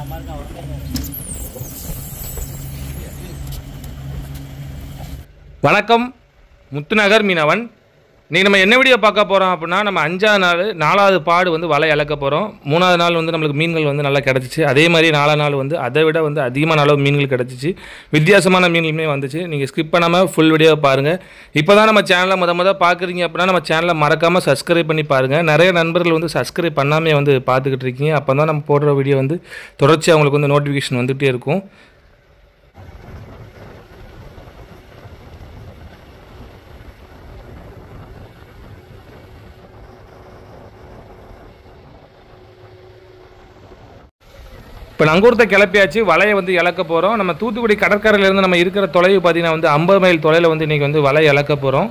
வணக்கம் முத்துநகர் மீனவன் இன்றைக்கி நம்ம என்ன வீடியோ பார்க்க போகிறோம் அப்படின்னா நம்ம அஞ்சாவது நாள் நாலாவது பாடு வந்து வலை இழக்க போகிறோம் மூணாவது நாள் வந்து நம்மளுக்கு மீன்கள் வந்து நல்லா கிடச்சிச்சு அதே மாதிரி நாலாவது நாள் வந்து அதை விட வந்து அதிகமான அளவு மீன்கள் கிடச்சிச்சு வித்தியாசமான மீன்களுமே வந்துச்சு நீங்கள் ஸ்கிப் பண்ணாமல் ஃபுல் வீடியோ பாருங்கள் இப்போ தான் நம்ம சேனலை முத முத பார்க்குறீங்க அப்படின்னா நம்ம சேனலை மறக்காமல் சப்ஸ்கிரைப் பண்ணி பாருங்கள் நிறைய நண்பர்கள் வந்து சப்ஸ்கிரைப் பண்ணாமே வந்து பார்த்துக்கிட்டு இருக்கீங்க அப்போ தான் நம்ம போடுற வீடியோ வந்து தொடர்ச்சியாக அவங்களுக்கு வந்து நோட்டிஃபிகேஷன் வந்துகிட்டே இருக்கும் இப்போ நங்கூரத்தை கிளப்பியாச்சு வலையை வந்து இழக்க போகிறோம் நம்ம தூத்துக்குடி கடற்கரையிலேருந்து நம்ம இருக்கிற தொலைவு பார்த்தீங்கன்னா வந்து ஐம்பது மைல் தொலைவில் வந்து இன்றைக்கி வந்து வலை இழக்க போகிறோம்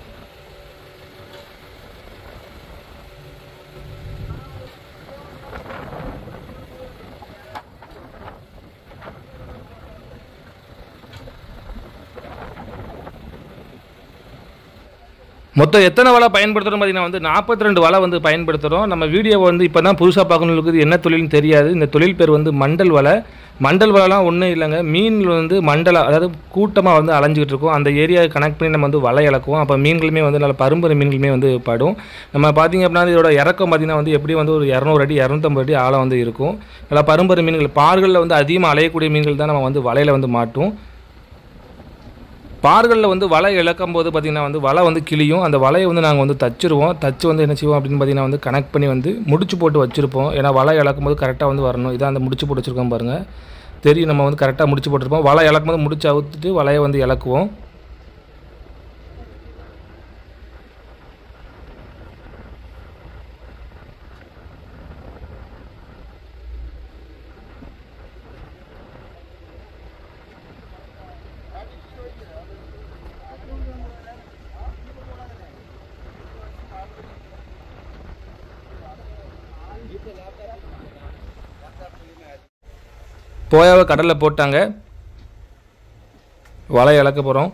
மொத்தம் எத்தனை வலை பயன்படுத்துகிறோம் பார்த்தீங்கன்னா வந்து நாற்பத்தி ரெண்டு வலை வந்து பயன்படுத்துகிறோம் நம்ம வீடியோ வந்து இப்போ தான் புதுசாக பார்க்கணுங்களுக்கு என்ன தொழில்னு தெரியாது இந்த தொழில் பேர் வந்து மண்டல் வலை மண்டல் வலைலாம் ஒன்றும் இல்லைங்க மீன் வந்து மண்டல அதாவது கூட்டமாக வந்து அலைஞ்சிக்கிட்டு இருக்கும் அந்த ஏரியாவை கனெக்ட் பண்ணி நம்ம வந்து வலை இழக்குவோம் அப்போ மீன்களுமே வந்து நல்ல பரும்பரை மீன்களுமே வந்து படும் நம்ம பார்த்தீங்க அப்படின்னா இதோட இறக்கம் பார்த்தீங்கன்னா வந்து எப்படி வந்து ஒரு இரநூறு அடி இரநூத்தம்பது அடி ஆழம் வந்து இருக்கும் நல்லா பரும்பரை மீன்கள் பாறுகளில் வந்து அதிகமாக அலையக்கூடிய மீன்கள் தான் நம்ம வந்து வலையில் வந்து மாட்டும் பார்களில் வந்து வலை இழக்கும் போது பார்த்திங்கன்னா வந்து வலை வந்து கிளியும் அந்த வலையை வந்து நாங்கள் வந்து தச்சிருவோம் தச்சு வந்து என்ன செய்வோம் அப்படின்னு பார்த்தீங்கன்னா வந்து கனெக்ட் பண்ணி வந்து முடிச்சு போட்டு வச்சுருப்போம் ஏன்னா வலை இழக்கும் போது கரெக்டாக வந்து வரணும் இதான் அந்த முடிச்சு போட்டு வச்சுருக்கோம் பாருங்கள் தெரியும் நம்ம வந்து கரெக்டாக முடிச்சு போட்டிருப்போம் வலை இழக்கும் போது முடிச்சு அவுத்துட்டு வலையை வந்து இழக்குவோம் போயாவை கடலில் போட்டாங்க வலை இழக்க போகிறோம்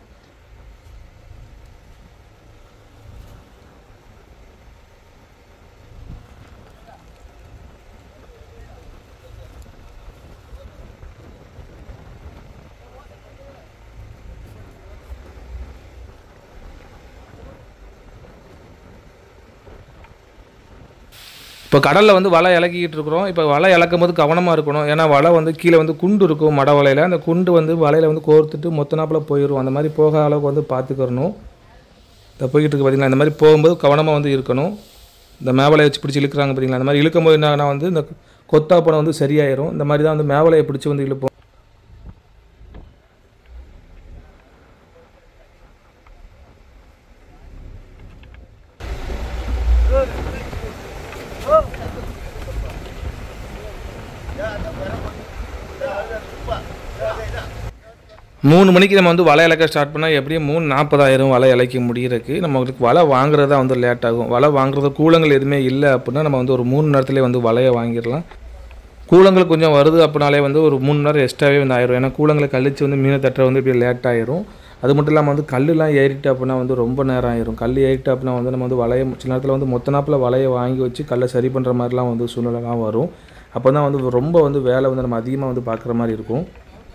இப்போ கடலில் வந்து வலை இலக்கிக்கிட்டு இருக்கிறோம் இப்போ வலை இழக்கும் போது கவனமாக இருக்கணும் ஏன்னா வலை வந்து கீழே வந்து குண்டு இருக்கும் மட வலையில் அந்த குண்டு வந்து வலையில் வந்து கோர்த்துட்டு மொத்த நாப்பில் போயிடும் அந்த மாதிரி போக அளவுக்கு வந்து பார்த்துக்கிறணும் இந்த போய்கிட்டு இருக்கு பார்த்தீங்களா இந்த மாதிரி போகும்போது கவனமாக வந்து இருக்கணும் இந்த மேவலையை வச்சு பிடிச்சி இழுக்கிறாங்க பார்த்தீங்களா அந்த மாதிரி இழுக்கும்போது என்னன்னா வந்து இந்த கொத்தா பணம் வந்து சரியாயிரும் இந்த மாதிரி தான் வந்து மேவலையை பிடிச்சி வந்து இழுப்போம் மூணு மணிக்கு நம்ம வந்து வலை இலக்க ஸ்டார்ட் பண்ணால் எப்படியும் மூணு நாற்பதாயிரம் வலை இலைக்க முடியறதுக்கு நம்மளுக்கு வலை வாங்குறது தான் வந்து லேட் ஆகும் வலை வாங்குறது கூலங்கள் எதுவுமே இல்லை அப்படின்னா நம்ம வந்து ஒரு மூணு நேரத்துலேயே வந்து வலையை வாங்கிடலாம் கூலங்கள் கொஞ்சம் வருது அப்படின்னாலே வந்து ஒரு மூணு நேரம் எக்ஸ்ட்ராவே வந்து ஆயிரும் ஏன்னா கூலங்களை கழிச்சு வந்து மீனை தட்டுற வந்து இப்படி லேட் ஆயிரும் அது மட்டும் இல்லாமல் வந்து கல்லுலாம் ஏறிட்டு அப்படின்னா வந்து ரொம்ப நேரம் ஆயிரும் கல் ஏறிட்டு அப்படின்னா வந்து நம்ம வந்து வலையை சில நேரத்தில் வந்து மொத்த நாப்பில் வலையை வாங்கி வச்சு கல்லை சரி பண்ணுற மாதிரிலாம் வந்து சூழ்நிலைலாம் வரும் அப்போ தான் வந்து ரொம்ப வந்து வேலை வந்து நம்ம அதிகமாக வந்து பார்க்குற மாதிரி இருக்கும்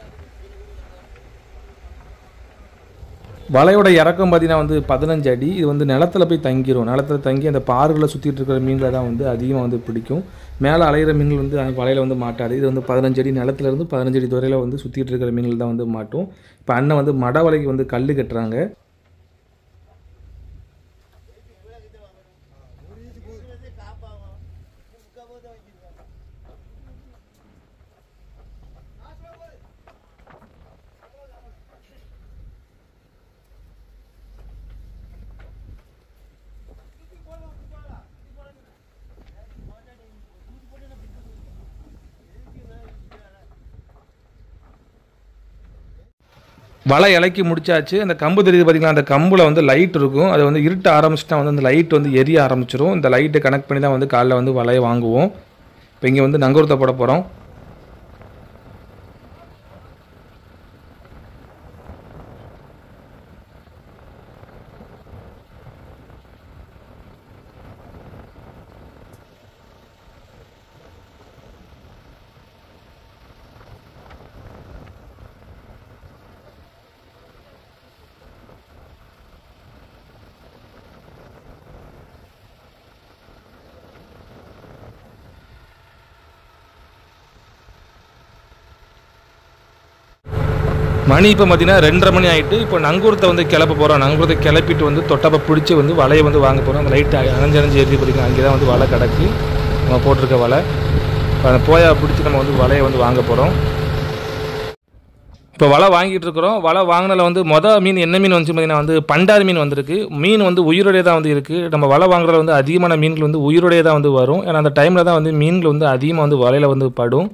வலையோட இறக்கம் பார்த்தீங்கன்னா வந்து பதினஞ்சு அடி இது வந்து நிலத்துல போய் தங்கிரும் நிலத்துல தங்கி அந்த பாறுகளை சுற்றிட்டு இருக்கிற மீன்களை தான் வந்து அதிகமாக வந்து பிடிக்கும் மேலே அலையிற மீன்கள் வந்து அந்த வலையில் வந்து மாட்டாது இது வந்து பதினஞ்சு அடி நிலத்துல இருந்து பதினஞ்சு அடி துறையில் வந்து சுற்றிட்டு இருக்கிற மீன்கள் தான் வந்து மாட்டும் இப்போ அண்ணன் வந்து மட வலைக்கு வந்து கல் கட்டுறாங்க வலை இலக்கி முடிச்சாச்சு அந்த கம்பு தெரியுது பார்த்தீங்களா அந்த கம்பில் வந்து லைட் இருக்கும் அது வந்து இருட்ட ஆரம்பிச்சிட்டா வந்து அந்த லைட் வந்து எரிய ஆரம்பிச்சிரும் இந்த லைட்டை கனெக்ட் பண்ணி தான் வந்து காலைல வந்து வலையை வாங்குவோம் இப்போ இங்கே வந்து நங்கூரத்தை போட போகிறோம் மணி இப்போ பார்த்தீங்கன்னா ரெண்டரை மணி ஆகிட்டு இப்போ நங்கூரத்தை வந்து கிளப்ப போகிறோம் நங்கூரத்தை கிளப்பிட்டு வந்து தொட்டப்பை பிடிச்சி வந்து வலையை வந்து வாங்க போகிறோம் அந்த லைட்டு அணைஞ்சு அணைஞ்சு எரிஞ்சு பிடிக்கும் அங்கே தான் வந்து வலை கிடக்கு நம்ம போட்டிருக்க வலை இப்போ அந்த போயா பிடிச்சி நம்ம வந்து வலையை வந்து வாங்க போகிறோம் இப்போ வலை வாங்கிட்டு இருக்கிறோம் வலை வாங்கினதில் வந்து மொதல் மீன் என்ன மீன் வந்துச்சு பார்த்தீங்கன்னா வந்து பண்டாரி மீன் வந்திருக்கு மீன் வந்து உயிரோடைய தான் வந்து இருக்குது நம்ம வலை வாங்குறதுல வந்து அதிகமான மீன்கள் வந்து உயிரோடைய தான் வந்து வரும் ஏன்னா அந்த டைமில் தான் வந்து மீன்கள் வந்து அதிகமாக வந்து வலையில் வந்து படும்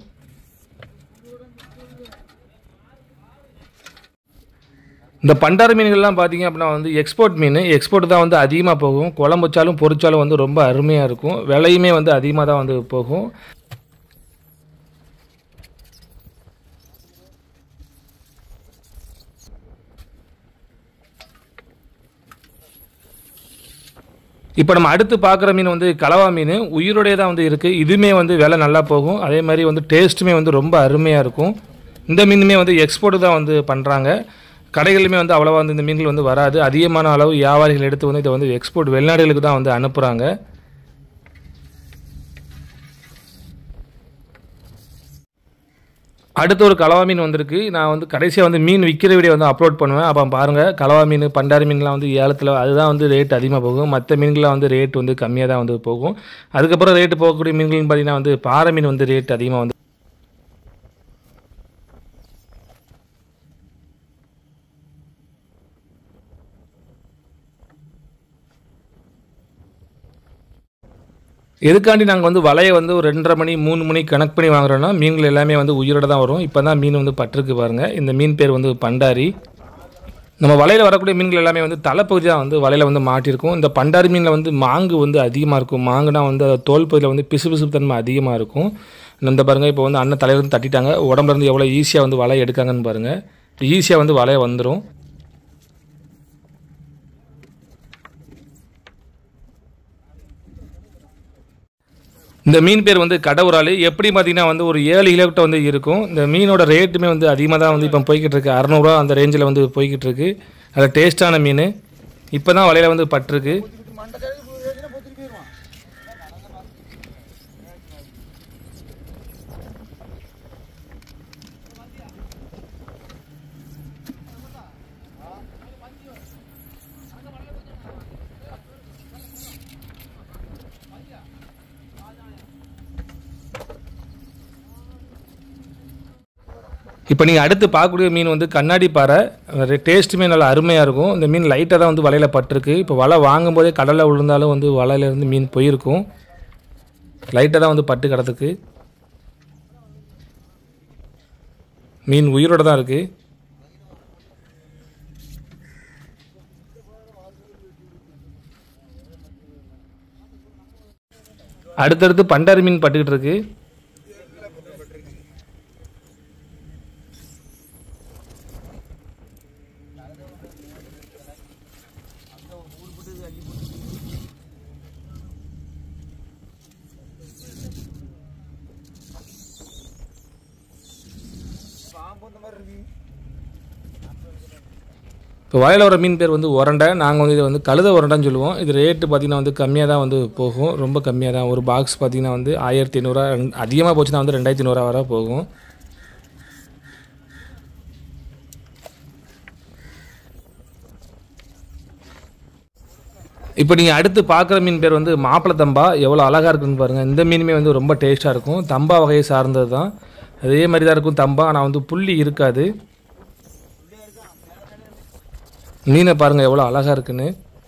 இந்த பண்டார மீன்கள்லாம் பார்த்தீங்க அப்படின்னா வந்து எக்ஸ்போர்ட் மீன் எக்ஸ்போர்ட் தான் வந்து அதிகமாக போகும் குழம்பு வச்சாலும் பொரிச்சாலும் வந்து ரொம்ப அருமையாக இருக்கும் விலையுமே வந்து அதிகமாக தான் வந்து போகும் இப்போ நம்ம அடுத்து பார்க்குற மீன் வந்து கலவா மீன் உயிரோடைய தான் வந்து இருக்குது இதுவுமே வந்து விலை நல்லா போகும் அதே மாதிரி வந்து டேஸ்ட்டுமே வந்து ரொம்ப அருமையாக இருக்கும் இந்த மீனுமே வந்து எக்ஸ்போர்ட் தான் வந்து பண்ணுறாங்க கடைகளுமே வந்து அவ்வளோவா வந்து இந்த மீன்கள் வந்து வராது அதிகமான அளவு வியாபாரிகள் எடுத்து வந்து இதை வந்து எக்ஸ்போர்ட் வெளிநாடுகளுக்கு தான் வந்து அனுப்புகிறாங்க அடுத்து ஒரு கலவா மீன் வந்திருக்கு நான் வந்து கடைசியாக வந்து மீன் விற்கிற வீடியோ வந்து அப்லோட் பண்ணுவேன் அப்போ பாருங்கள் கலவா மீன் பண்டாரி மீன்லாம் வந்து ஏலத்தில் அதுதான் வந்து ரேட் அதிகமாக போகும் மற்ற மீன்கள்லாம் வந்து ரேட் வந்து கம்மியாக தான் வந்து போகும் அதுக்கப்புறம் ரேட்டு போகக்கூடிய மீன்கள்னு பார்த்தீங்கன்னா வந்து பாறை மீன் வந்து ரேட் அதிகமாக வந்து எதுக்காண்டி நாங்கள் வந்து வலையை வந்து ஒரு ரெண்டரை மணி மூணு மணி கணக்கு பண்ணி வாங்குறோன்னா மீன்கள் எல்லாமே வந்து உயிரோட தான் வரும் இப்போ தான் மீன் வந்து பட்டிருக்கு பாருங்கள் இந்த மீன் பேர் வந்து பண்டாரி நம்ம வலையில் வரக்கூடிய மீன்கள் எல்லாமே வந்து தலைப்பகுதி தான் வந்து வலையில் வந்து மாட்டியிருக்கும் இந்த பண்டாரி மீனில் வந்து மாங்கு வந்து அதிகமாக இருக்கும் மாங்குனா வந்து அது தோல் பகுதியில் வந்து பிசு பிசு தன்மை அதிகமாக இருக்கும் இந்த பாருங்கள் இப்போ வந்து அண்ணன் தலையில இருந்து தட்டிட்டாங்க உடம்புல இருந்து எவ்வளோ ஈஸியாக வந்து வலை எடுக்காங்கன்னு பாருங்கள் ஈஸியாக வந்து வலையை வந்துடும் இந்த மீன் பேர் வந்து கடவுரால் எப்படி பார்த்தீங்கன்னா வந்து ஒரு ஏழு கிலோக்கிட்ட வந்து இருக்கும் இந்த மீனோட ரேட்டுமே வந்து அதிகமாக தான் வந்து இப்போ போய்கிட்டு இருக்கு அறநூறுவா அந்த ரேஞ்சில் வந்து போய்கிட்டு இருக்கு அது டேஸ்ட்டான மீன் இப்போ தான் வலையில் வந்து பட்டிருக்கு இப்போ நீங்கள் அடுத்து பார்க்கக்கூடிய மீன் வந்து கண்ணாடி பாறை டேஸ்ட்டுமே நல்லா அருமையாக இருக்கும் இந்த மீன் லைட்டாக தான் வந்து வலையில் பட்டிருக்கு இப்போ வலை வாங்கும்போதே கடலில் விழுந்தாலும் வந்து வலையிலேருந்து மீன் போயிருக்கும் லைட்டாக தான் வந்து பட்டு கிடத்துக்கு மீன் உயிரோட தான் இருக்குது அடுத்தடுத்து பண்டாரி மீன் பட்டுக்கிட்டு இருக்கு இப்போ வயலில் வர மீன் பேர் வந்து உரண்டை நாங்கள் வந்து இதை வந்து கழுத உரண்டைன்னு சொல்லுவோம் இது ரேட்டு பார்த்திங்கன்னா வந்து கம்மியாக தான் வந்து போகும் ரொம்ப கம்மியாக தான் ஒரு பாக்ஸ் பார்த்திங்கன்னா வந்து ஆயிரத்தி ஐநூறுரூவா அதிகமாக போச்சுன்னா வந்து ரெண்டாயிரத்தி ஐநூறுரூவா வரை போகும் இப்போ நீங்கள் அடுத்து பார்க்குற மீன் பேர் வந்து மாப்பிளை தம்பா எவ்வளோ அழகாக இருக்குன்னு பாருங்கள் இந்த மீனுமே வந்து ரொம்ப டேஸ்ட்டாக இருக்கும் தம்பா வகையை சார்ந்தது தான் அதே மாதிரி தான் இருக்கும் தம்பா ஆனால் வந்து புள்ளி இருக்காது மீனை பாருங்கள் எவ்வளோ அழகாக இருக்குன்னு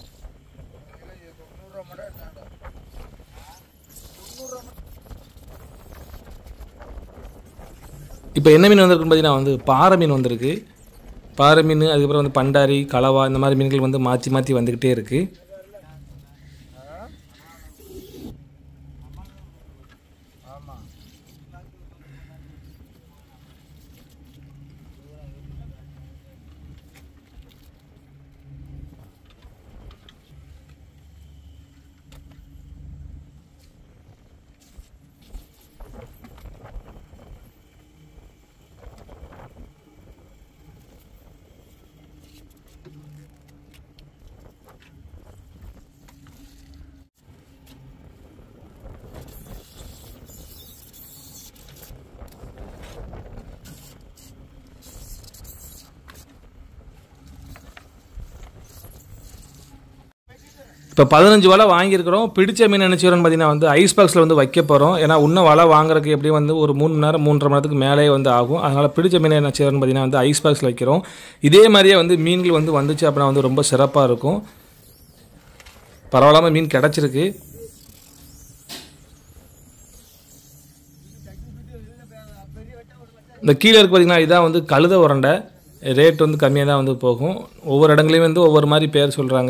இப்போ என்ன மீன் வந்திருக்குன்னு பார்த்தீங்கன்னா வந்து பாறை மீன் வந்திருக்கு பாறை மீன் அதுக்கப்புறம் வந்து பண்டாரி கலவா இந்த மாதிரி மீன்கள் வந்து மாற்றி மாற்றி வந்துக்கிட்டே இருக்குது இப்போ பதினஞ்சு வலை வாங்கியிருக்கிறோம் பிடிச்ச மீன் என்ன செய்யறோம்னு பார்த்தீங்கன்னா வந்து ஐஸ் பாக்ஸில் வந்து வைக்க போகிறோம் ஏன்னா இன்னும் வலை வாங்குறதுக்கு எப்படியும் வந்து ஒரு மூணு மணி நேரம் மூன்றரை மணி நேரத்துக்கு மேலே வந்து ஆகும் அதனால் பிடிச்ச மீன் என்ன செய்யறோம்னு பார்த்தீங்கன்னா வந்து ஐஸ் பாக்ஸில் வைக்கிறோம் இதே மாதிரியே வந்து மீன்கள் வந்து வந்துச்சு அப்படின்னா வந்து ரொம்ப சிறப்பாக இருக்கும் பரவாயில்லாமல் மீன் கிடச்சிருக்கு இந்த கீழே இருக்கு பார்த்தீங்கன்னா இதான் வந்து கழுத உரண்டை ரேட் வந்து கம்மியாக தான் வந்து போகும் ஒவ்வொரு இடங்களையும் வந்து ஒவ்வொரு மாதிரி பேர் சொல்கிறாங்க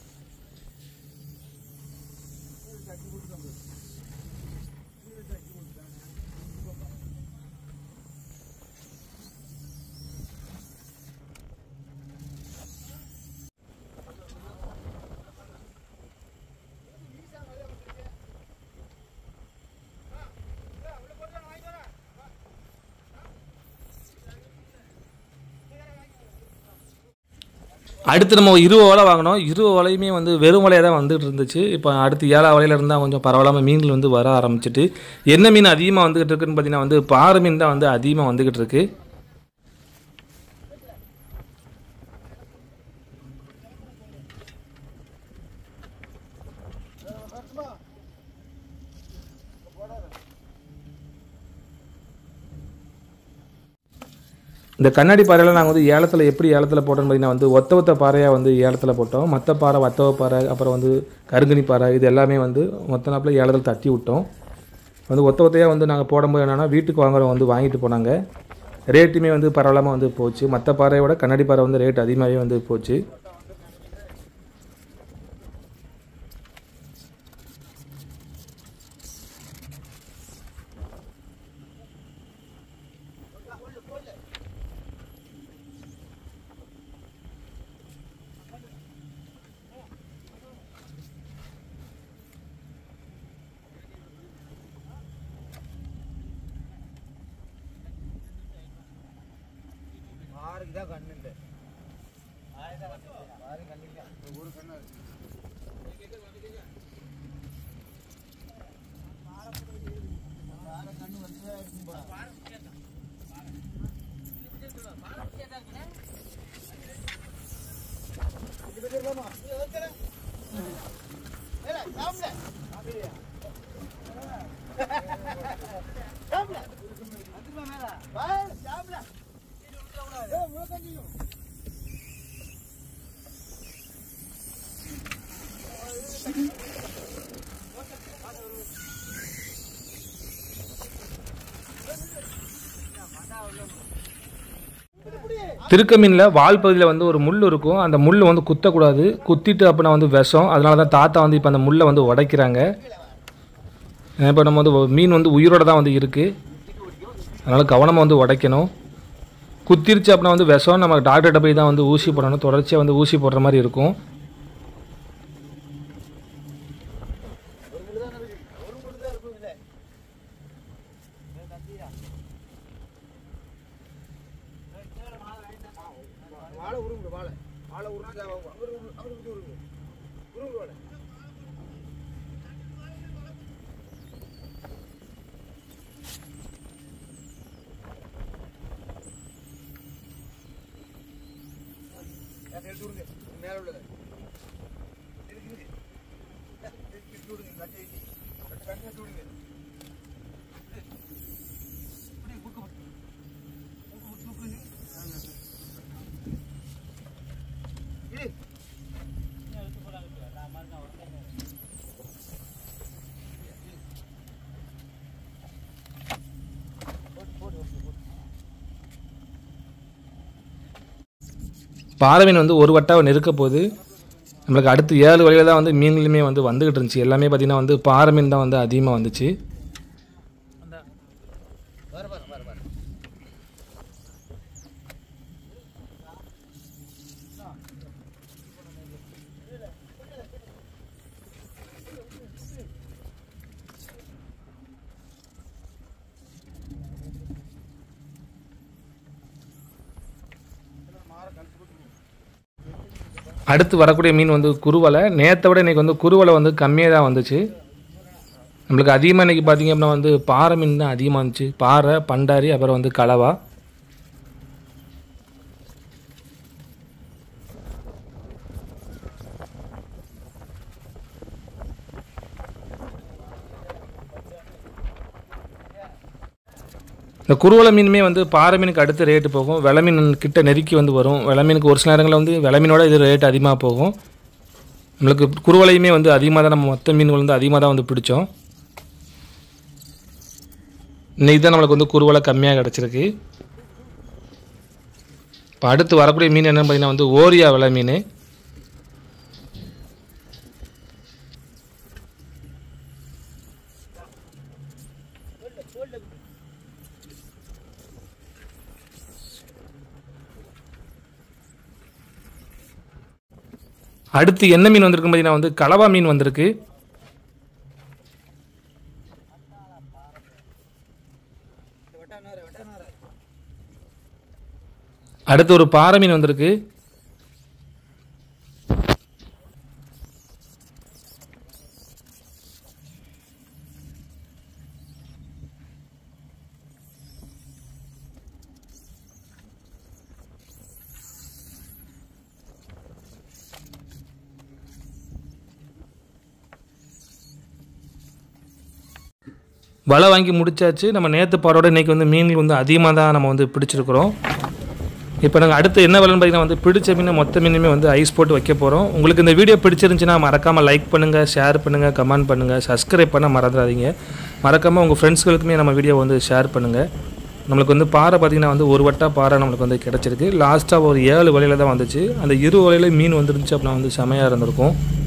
அடுத்து நம்ம இருபது வலை வாங்கினோம் இருபது வலையுமே வந்து வெறும் வலையாக தான் வந்துகிட்டு இருந்துச்சு இப்போ அடுத்து ஏழா வலையில இருந்தால் கொஞ்சம் பரவாயில்லாமல் மீன்கள் வந்து வர ஆரம்பிச்சிட்டு என்ன மீன் அதிகமாக வந்துகிட்டு இருக்குன்னு பார்த்தீங்கன்னா வந்து பாறை மீன் தான் வந்து அதிகமாக வந்துகிட்டு இருக்கு இந்த கண்ணாடி பாறையில் நாங்கள் வந்து ஏலத்தில் எப்படி ஏலத்தில் போட்டோம்னு பார்த்தீங்கன்னா வந்து ஒத்த ஒத்த பாறையாக வந்து ஏலத்தில் போட்டோம் மற்ற பாறை வத்தவ பாறை அப்புறம் வந்து கருங்கனி பாறை இது எல்லாமே வந்து மொத்த நாப்பில் ஏலத்தில் தட்டி விட்டோம் வந்து ஒத்த ஒத்தையாக வந்து நாங்கள் போடும்போது என்னென்னா வீட்டுக்கு வாங்குறவங்க வந்து வாங்கிட்டு போனாங்க ரேட்டுமே வந்து பரவாயில்லாமல் வந்து போச்சு மற்ற பாறையை விட கண்ணாடி பாறை வந்து ரேட் அதிகமாகவே வந்து போச்சு ஆறுக்கு தான் கண்ணுண்டு ஒரு கண்ணு திருக்க மீனில் வால் பகுதியில் வந்து ஒரு முள் இருக்கும் அந்த முள் வந்து குத்தக்கூடாது குத்திட்டு அப்படின்னா வந்து விஷம் அதனால தான் தாத்தா வந்து இப்போ அந்த முள்ளை வந்து உடைக்கிறாங்க இப்போ நம்ம வந்து மீன் வந்து உயிரோட தான் வந்து இருக்குது அதனால் கவனமாக வந்து உடைக்கணும் குத்திருச்சு அப்படின்னா வந்து விஷம் நம்ம டாக்டர்கிட்ட போய் தான் வந்து ஊசி போடணும் தொடர்ச்சியாக வந்து ஊசி போடுற மாதிரி இருக்கும் வாழை உருங்க வாழை வாழை உருங்க அவர் அவர் விட்டு உருங்க உருங்க வாழை எடுத்து விடுங்க மேலே உள்ளது இருக்கு இருக்கு எடுத்து விடுங்க கட்டி கட்டி கட்டி எடுத்து விடுங்க இப்படி குறுக்கு போட்டு. குறுக்கு போட்டு தூக்குங்க. இரு. பாறை மீன் வந்து ஒரு வட்டாவை நெருக்க போகுது நம்மளுக்கு அடுத்து ஏழு வழியில் தான் வந்து மீன்களுமே வந்து வந்துக்கிட்டு இருந்துச்சு எல்லாமே பார்த்திங்கன்னா வந்து பாறை மீன் தான் வந்து அதிகமாக வந்துச்சு வர வர வர வர அடுத்து வரக்கூடிய மீன் வந்து குருவலை நேற்றை விட இன்றைக்கி வந்து குருவலை வந்து கம்மியாக தான் வந்துச்சு நம்மளுக்கு அதிகமாக இன்றைக்கி பார்த்திங்க அப்படின்னா வந்து பாறை மீன் தான் அதிகமாக இருந்துச்சு பாறை பண்டாரி அப்புறம் வந்து கலவா இந்த குருவலை மீனுமே வந்து பாறை மீனுக்கு அடுத்து ரேட்டு போகும் வெலை மீன் கிட்ட நெருக்கி வந்து வரும் வெலை மீனுக்கு ஒரு சில நேரங்களில் வந்து வெலை மீனோட இது ரேட் அதிகமாக போகும் நம்மளுக்கு குருவலையுமே வந்து அதிகமாக தான் நம்ம மொத்த மீன்கள் வந்து அதிகமாக தான் வந்து பிடிச்சோம் இன்னைக்கு தான் நம்மளுக்கு வந்து குருவலை கம்மியாக கிடச்சிருக்கு இப்போ அடுத்து வரக்கூடிய மீன் என்னன்னு பார்த்தீங்கன்னா வந்து ஓரியா விலை மீன் அடுத்து என்ன மீன் வந்திருக்கு பார்த்தீங்கன்னா வந்து கலவா மீன் வந்திருக்கு வெட்டானார வெட்டானார அடுத்து ஒரு பாறை மீன் வந்திருக்கு வலை வாங்கி முடிச்சாச்சு நம்ம நேற்று பாரோட இன்றைக்கி வந்து மீன்கள் வந்து அதிகமாக தான் நம்ம வந்து பிடிச்சிருக்கிறோம் இப்போ நாங்கள் அடுத்து என்ன விலைன்னு பார்த்தீங்கன்னா வந்து பிடிச்ச மீன் மொத்த மீனுமே வந்து ஐஸ் போட்டு வைக்க போகிறோம் உங்களுக்கு இந்த வீடியோ பிடிச்சிருந்துச்சுன்னா மறக்காமல் லைக் பண்ணுங்கள் ஷேர் பண்ணுங்கள் கமெண்ட் பண்ணுங்கள் சப்ஸ்கிரைப் பண்ண மறந்துடாதீங்க மறக்காமல் உங்கள் ஃப்ரெண்ட்ஸ்களுக்குமே நம்ம வீடியோ வந்து ஷேர் பண்ணுங்கள் நம்மளுக்கு வந்து பாறை பார்த்திங்கன்னா வந்து ஒரு வட்டா பாறை நம்மளுக்கு வந்து கிடச்சிருக்கு லாஸ்ட்டாக ஒரு ஏழு வலையில் தான் வந்துச்சு அந்த இரு வலையில் மீன் வந்துருந்துச்சு அப்படின்னா வந்து செமையாக இருந்திருக்கும்